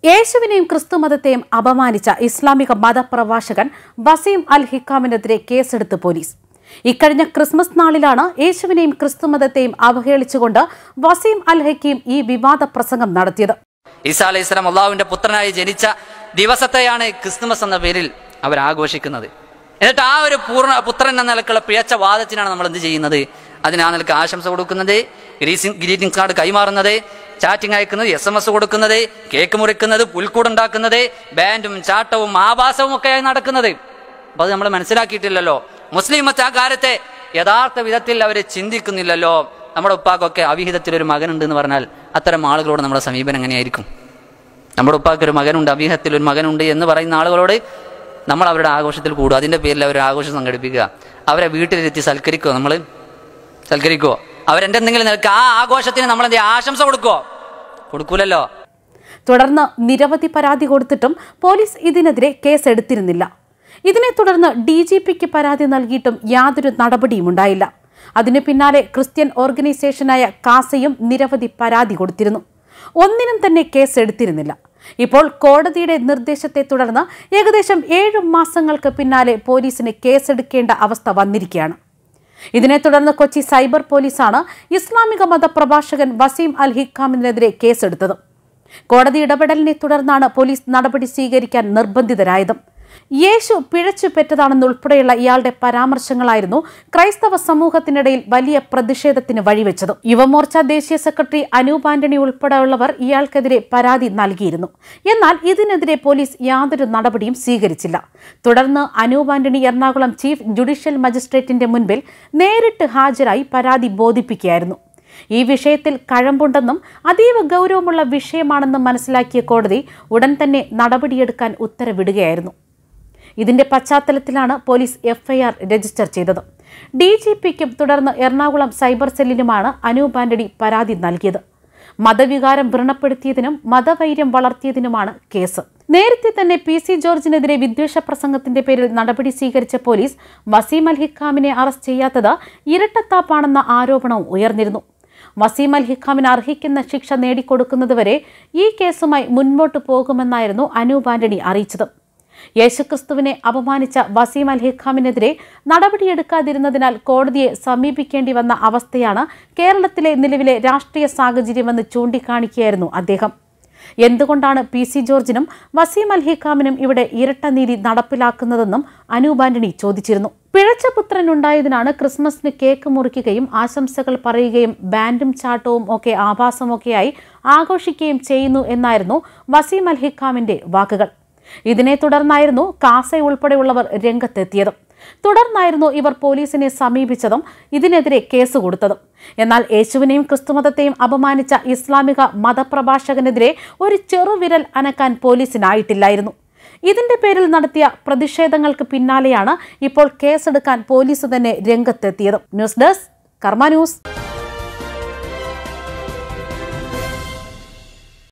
യേശുവിനെയും ക്രിസ്തുമതത്തെയും അപമാനിച്ച ഇസ്ലാമിക മതപ്രഭാഷകൻ വസീം അൽ ഹിക്കാമിനെതിരെ കേസെടുത്ത് പോലീസ് ഇക്കഴിഞ്ഞ ക്രിസ്മസ് നാളിലാണ് യേശുവിനെയും ക്രിസ്തുമതത്തെയും അവഹേളിച്ചുകൊണ്ട് വസീം അൽ ഹക്കീം ഈ വിവാദ പ്രസംഗം നടത്തിയത് ഈസാ അലൈഹി സ്വലാം അള്ളാഹുവിന്റെ പുത്രനായി ജനിച്ച ദിവസത്തെയാണ് ക്രിസ്തുമസ് എന്ന പേരിൽ അവർ ആഘോഷിക്കുന്നത് എന്നിട്ട് ആ ഒരു പൂർണ്ണ പുത്രൻ എന്ന നിലക്കുള്ള പിഴച്ച വാദത്തിനാണ് നമ്മൾ എന്ത് ചെയ്യുന്നത് അതിന് ആ നിലക്ക് ആശംസ കൊടുക്കുന്നത് ഗ്രീറ്റിംഗ് കാർഡ് കൈമാറുന്നത് ചാറ്റിംഗ് അയക്കുന്നത് എസ് എം എസ് കൊടുക്കുന്നത് കേക്ക് മുറിക്കുന്നത് പുൽക്കൂടുണ്ടാക്കുന്നത് ബാൻഡും ചാട്ടവും ആഭാസവും ഒക്കെയായി നടക്കുന്നത് അപ്പൊ അത് നമ്മൾ മനസ്സിലാക്കിയിട്ടില്ലല്ലോ മുസ്ലിം മറ്റ് ആ കാര്യത്തെ യഥാർത്ഥ വിധത്തിൽ അവർ ചിന്തിക്കുന്നില്ലല്ലോ നമ്മുടെ ഉപ്പാക്കൊക്കെ അവിഹിതത്തിൽ ഒരു മകനുണ്ട് എന്ന് പറഞ്ഞാൽ അത്തരം ആളുകളോട് നമ്മുടെ സമീപനം എങ്ങനെയായിരിക്കും നമ്മുടെ ഉപ്പാക്ക് ഒരു മകനുണ്ട് അവിഹിതത്തിൽ ഒരു മകനുണ്ട് എന്ന് പറയുന്ന ആളുകളോട് നമ്മൾ അവരുടെ ആഘോഷത്തിൽ കൂടുക അതിന്റെ പേരിൽ അവർ ആഘോഷം സംഘടിപ്പിക്കുക അവരെ വീട്ടിലിരുത്തി സൽക്കരിക്കുമോ നമ്മൾ സൽക്കരിക്കുമോ അവരെന്തെങ്കിലും നിൽക്കുക ആ ആഘോഷത്തിന് നമ്മൾ എന്ത് ആശംസ കൊടുക്കുമോ കൊടുക്കൂലല്ലോ തുടർന്ന് നിരവധി പരാതി കൊടുത്തിട്ടും പോലീസ് ഇതിനെതിരെ കേസെടുത്തിരുന്നില്ല ഇതിനെ തുടർന്ന് ഡി ജി പിക്ക് പരാതി നൽകിയിട്ടും യാതൊരു നടപടിയും ഉണ്ടായില്ല അതിനു പിന്നാലെ ക്രിസ്ത്യൻ ഓർഗനൈസേഷനായ കാസയും നിരവധി പരാതി കൊടുത്തിരുന്നു ഒന്നിനും തന്നെ കേസെടുത്തിരുന്നില്ല ഇപ്പോൾ കോടതിയുടെ നിർദ്ദേശത്തെ തുടർന്ന് ഏകദേശം ഏഴു മാസങ്ങൾക്ക് പിന്നാലെ പോലീസിന് കേസെടുക്കേണ്ട അവസ്ഥ വന്നിരിക്കുകയാണ് ഇതിനെ തുടർന്ന് കൊച്ചി സൈബർ പോലീസാണ് ഇസ്ലാമിക മത പ്രഭാഷകൻ വസീം അൽ ഹിക്കാമിനെതിരെ കേസെടുത്തത് കോടതി ഇടപെടലിനെ തുടർന്നാണ് പോലീസ് നടപടി സ്വീകരിക്കാൻ നിർബന്ധിതരായത് യേശു പിഴച്ചു പെറ്റതാണെന്നുൾപ്പെടെയുള്ള ഇയാളുടെ പരാമർശങ്ങളായിരുന്നു ക്രൈസ്തവ സമൂഹത്തിനിടയിൽ വലിയ പ്രതിഷേധത്തിന് വഴിവെച്ചത് യുവമോർച്ച ദേശീയ സെക്രട്ടറി അനൂപ് ആന്റണി ഉൾപ്പെടെയുള്ളവർ ഇയാൾക്കെതിരെ പരാതി നൽകിയിരുന്നു എന്നാൽ ഇതിനെതിരെ പോലീസ് യാതൊരു നടപടിയും സ്വീകരിച്ചില്ല തുടർന്ന് അനൂപ് ആന്റണി എറണാകുളം ചീഫ് ജുഡീഷ്യൽ മജിസ്ട്രേറ്റിന്റെ മുൻപിൽ നേരിട്ട് ഹാജരായി പരാതി ബോധിപ്പിക്കുകയായിരുന്നു ഈ വിഷയത്തിൽ കഴമ്പുണ്ടെന്നും അതീവ ഗൗരവമുള്ള വിഷയമാണെന്നും മനസ്സിലാക്കിയ കോടതി ഉടൻ തന്നെ നടപടിയെടുക്കാൻ ഉത്തരവിടുകയായിരുന്നു ഇതിന്റെ പശ്ചാത്തലത്തിലാണ് പോലീസ് എഫ്ഐആർ രജിസ്റ്റർ ചെയ്തത് ഡി ജി പിക്കും തുടർന്ന് എറണാകുളം സൈബർ സെല്ലിനുമാണ് അനൂപ് ആന്റണി പരാതി നൽകിയത് മതവികാരം വ്രണപ്പെടുത്തിയതിനും മതവൈര്യം വളർത്തിയതിനുമാണ് കേസ് നേരത്തെ തന്നെ പി സി ജോർജിനെതിരെ വിദ്വേഷ പ്രസംഗത്തിന്റെ പേരിൽ നടപടി സ്വീകരിച്ച പോലീസ് വസീം അൽ ഹിക്കാമിനെ അറസ്റ്റ് ചെയ്യാത്തത് ഇരട്ടത്താപ്പാണെന്ന ആരോപണവും ഉയർന്നിരുന്നു വസീം അൽ ഹിക്കാമിന് അർഹിക്കുന്ന ശിക്ഷ നേടിക്കൊടുക്കുന്നതുവരെ ഈ കേസുമായി മുൻപോട്ട് പോകുമെന്നായിരുന്നു അനൂപ് ആന്റണി അറിയിച്ചത് യേശുക്രിസ്തുവിനെ അപമാനിച്ച വസീം അൽ ഹിഖാമിനെതിരെ നടപടിയെടുക്കാതിരുന്നതിനാൽ കോടതിയെ സമീപിക്കേണ്ടി വന്ന അവസ്ഥയാണ് കേരളത്തിലെ നിലവിലെ രാഷ്ട്രീയ സാഹചര്യമെന്ന് ചൂണ്ടിക്കാണിക്കുകയായിരുന്നു അദ്ദേഹം എന്തുകൊണ്ടാണ് പി സി ജോർജിനും വസീം അൽ ഹിഖാമിനും ഇവിടെ ഇരട്ട നീതി നടപ്പിലാക്കുന്നതെന്നും അനൂപ് ആന്റണി ചോദിച്ചിരുന്നു പിഴച്ച പുത്രൻ ഉണ്ടായതിനാണ് ക്രിസ്മസിന് കേക്ക് മുറിക്കുകയും ആശംസകൾ പറയുകയും ബാൻഡും ചാട്ടവും ഒക്കെ ആഭാസമൊക്കെയായി ആഘോഷിക്കുകയും ചെയ്യുന്നു എന്നായിരുന്നു വസീം അൽ ഹിഖാമിന്റെ വാക്കുകൾ ഇതിനെ തുടർന്നായിരുന്നു കാസ ഉൾപ്പെടെയുള്ളവർ രംഗത്തെത്തിയത് തുടർന്നായിരുന്നു ഇവർ പോലീസിനെ സമീപിച്ചതും ഇതിനെതിരെ കേസ് കൊടുത്തതും എന്നാൽ യേശുവിനെയും ക്രിസ്തുമതത്തെയും അപമാനിച്ച ഇസ്ലാമിക മതപ്രഭാഷകനെതിരെ ഒരു ചെറുവിരൽ അനക്കാൻ പോലീസിനായിട്ടില്ലായിരുന്നു ഇതിന്റെ പേരിൽ നടത്തിയ പ്രതിഷേധങ്ങൾക്ക് പിന്നാലെയാണ് ഇപ്പോൾ കേസെടുക്കാൻ പോലീസ് തന്നെ രംഗത്തെത്തിയത് ന്യൂസ് ഡെസ്ക് കർമ്മ ന്യൂസ്